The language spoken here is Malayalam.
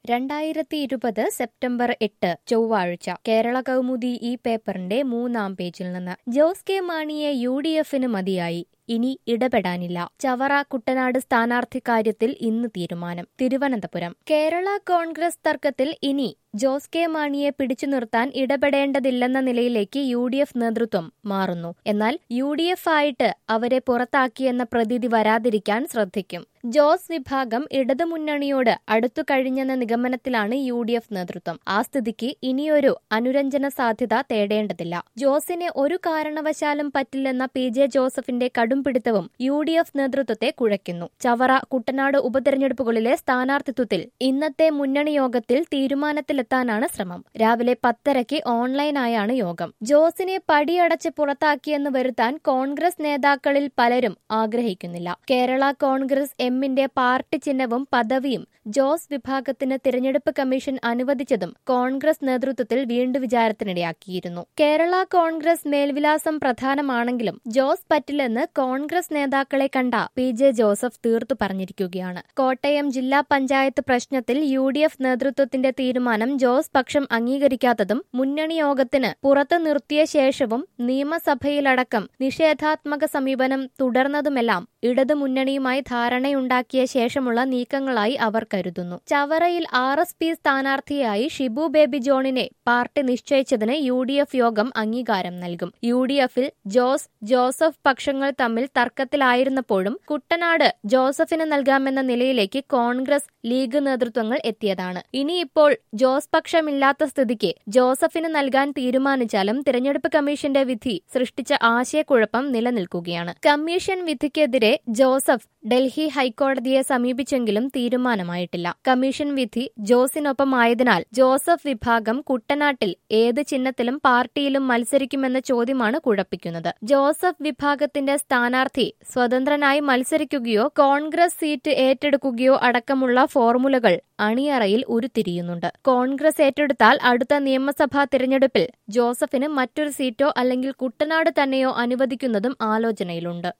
രണ്ടായിരത്തി ഇരുപത് സെപ്റ്റംബർ എട്ട് ചൊവ്വാഴ്ച കേരള കൗമുദി ഈ പേപ്പറിന്റെ മൂന്നാം പേജിൽ നിന്ന് ജോസ് കെ മാണിയെ യു ഡി എഫിന് മതിയായി ഇനി ഇടപെടാനില്ല ചവറ കുട്ടനാട് സ്ഥാനാർത്ഥി കാര്യത്തിൽ ഇന്ന് തീരുമാനം തിരുവനന്തപുരം കേരള കോൺഗ്രസ് തർക്കത്തിൽ ഇനി ജോസ് കെ മാണിയെ പിടിച്ചു നിർത്താൻ ഇടപെടേണ്ടതില്ലെന്ന നിലയിലേക്ക് യു ഡി എഫ് നേതൃത്വം മാറുന്നു എന്നാൽ യു ഡി എഫ് ആയിട്ട് അവരെ പുറത്താക്കിയെന്ന പ്രതീതി വരാതിരിക്കാൻ ശ്രദ്ധിക്കും ജോസ് വിഭാഗം ഇടതുമുന്നണിയോട് അടുത്തു കഴിഞ്ഞെന്ന നിഗമനത്തിലാണ് യു ഡി എഫ് നേതൃത്വം ആ സ്ഥിതിക്ക് ഇനിയൊരു അനുരഞ്ജന സാധ്യത തേടേണ്ടതില്ല ജോസിനെ ഒരു കാരണവശാലും പറ്റില്ലെന്ന പി ജെ ജോസഫിന്റെ കടുംപിടുത്തവും യു ഡി എഫ് നേതൃത്വത്തെ കുഴയ്ക്കുന്നു ചവറ കുട്ടനാട് ഉപതെരഞ്ഞെടുപ്പുകളിലെ സ്ഥാനാർത്ഥിത്വത്തിൽ ഇന്നത്തെ മുന്നണി യോഗത്തിൽ തീരുമാനത്തിലെത്താനാണ് ശ്രമം രാവിലെ പത്തരയ്ക്ക് ഓൺലൈനായാണ് യോഗം ജോസിനെ പടിയടച്ച് പുറത്താക്കിയെന്ന് വരുത്താൻ കോൺഗ്രസ് നേതാക്കളിൽ പലരും ആഗ്രഹിക്കുന്നില്ല കേരള കോൺഗ്രസ് എമ്മിന്റെ പാർട്ടി ചിഹ്നവും പദവിയും ജോസ് വിഭാഗത്തിന് തിരഞ്ഞെടുപ്പ് കമ്മീഷൻ അനുവദിച്ചതും കോൺഗ്രസ് നേതൃത്വത്തിൽ വീണ്ടും വിചാരത്തിനിടയാക്കിയിരുന്നു കേരള കോൺഗ്രസ് മേൽവിലാസം പ്രധാനമാണെങ്കിലും ജോസ് പറ്റില്ലെന്ന് കോൺഗ്രസ് നേതാക്കളെ കണ്ട പി ജെ ജോസഫ് തീർത്തു പറഞ്ഞിരിക്കുകയാണ് കോട്ടയം ജില്ലാ പഞ്ചായത്ത് പ്രശ്നത്തിൽ യു ഡി എഫ് നേതൃത്വത്തിന്റെ തീരുമാനം ജോസ് പക്ഷം അംഗീകരിക്കാത്തതും മുന്നണി യോഗത്തിന് പുറത്തു നിർത്തിയ ശേഷവും നിയമസഭയിലടക്കം നിഷേധാത്മക സമീപനം തുടർന്നതുമെല്ലാം ഇടതുമുന്നണിയുമായി ധാരണയുണ്ടാക്കിയ ശേഷമുള്ള നീക്കങ്ങളായി അവർ കരുതുന്നു ചവറയിൽ ആർ എസ് പി സ്ഥാനാർത്ഥിയായി ഷിബു ബേബി ജോണിനെ പാർട്ടി നിശ്ചയിച്ചതിന് യു ഡി എഫ് യോഗം അംഗീകാരം നൽകും യു ഡി എഫിൽ ജോസ് ജോസഫ് പക്ഷങ്ങൾ തമ്മിൽ തർക്കത്തിലായിരുന്നപ്പോഴും കുട്ടനാട് ജോസഫിന് നൽകാമെന്ന നിലയിലേക്ക് കോൺഗ്രസ് ലീഗ് നേതൃത്വങ്ങൾ എത്തിയതാണ് ഇനിയിപ്പോൾ ജോസ് പക്ഷമില്ലാത്ത സ്ഥിതിക്ക് ജോസഫിന് നൽകാൻ തീരുമാനിച്ചാലും തിരഞ്ഞെടുപ്പ് കമ്മീഷന്റെ വിധി സൃഷ്ടിച്ച ആശയക്കുഴപ്പം നിലനിൽക്കുകയാണ് കമ്മീഷൻ വിധിക്കെതിരെ ജോസഫ് ഡൽഹി ഹൈക്കോടതിയെ സമീപിച്ചെങ്കിലും തീരുമാനമായിട്ടില്ല കമ്മീഷൻ വിധി ജോസിനൊപ്പമായതിനാൽ ജോസഫ് വിഭാഗം കുട്ടനാട്ടിൽ ഏത് ചിഹ്നത്തിലും പാർട്ടിയിലും മത്സരിക്കുമെന്ന ചോദ്യമാണ് കുഴപ്പിക്കുന്നത് ജോസഫ് വിഭാഗത്തിന്റെ സ്ഥാനാർത്ഥി സ്വതന്ത്രനായി മത്സരിക്കുകയോ കോൺഗ്രസ് സീറ്റ് ഏറ്റെടുക്കുകയോ അടക്കമുള്ള ഫോർമുലകൾ അണിയറയിൽ ഉരുത്തിരിയുന്നുണ്ട് കോൺഗ്രസ് ഏറ്റെടുത്താൽ അടുത്ത നിയമസഭാ തിരഞ്ഞെടുപ്പിൽ ജോസഫിന് മറ്റൊരു സീറ്റോ അല്ലെങ്കിൽ കുട്ടനാട് തന്നെയോ അനുവദിക്കുന്നതും ആലോചനയിലുണ്ട്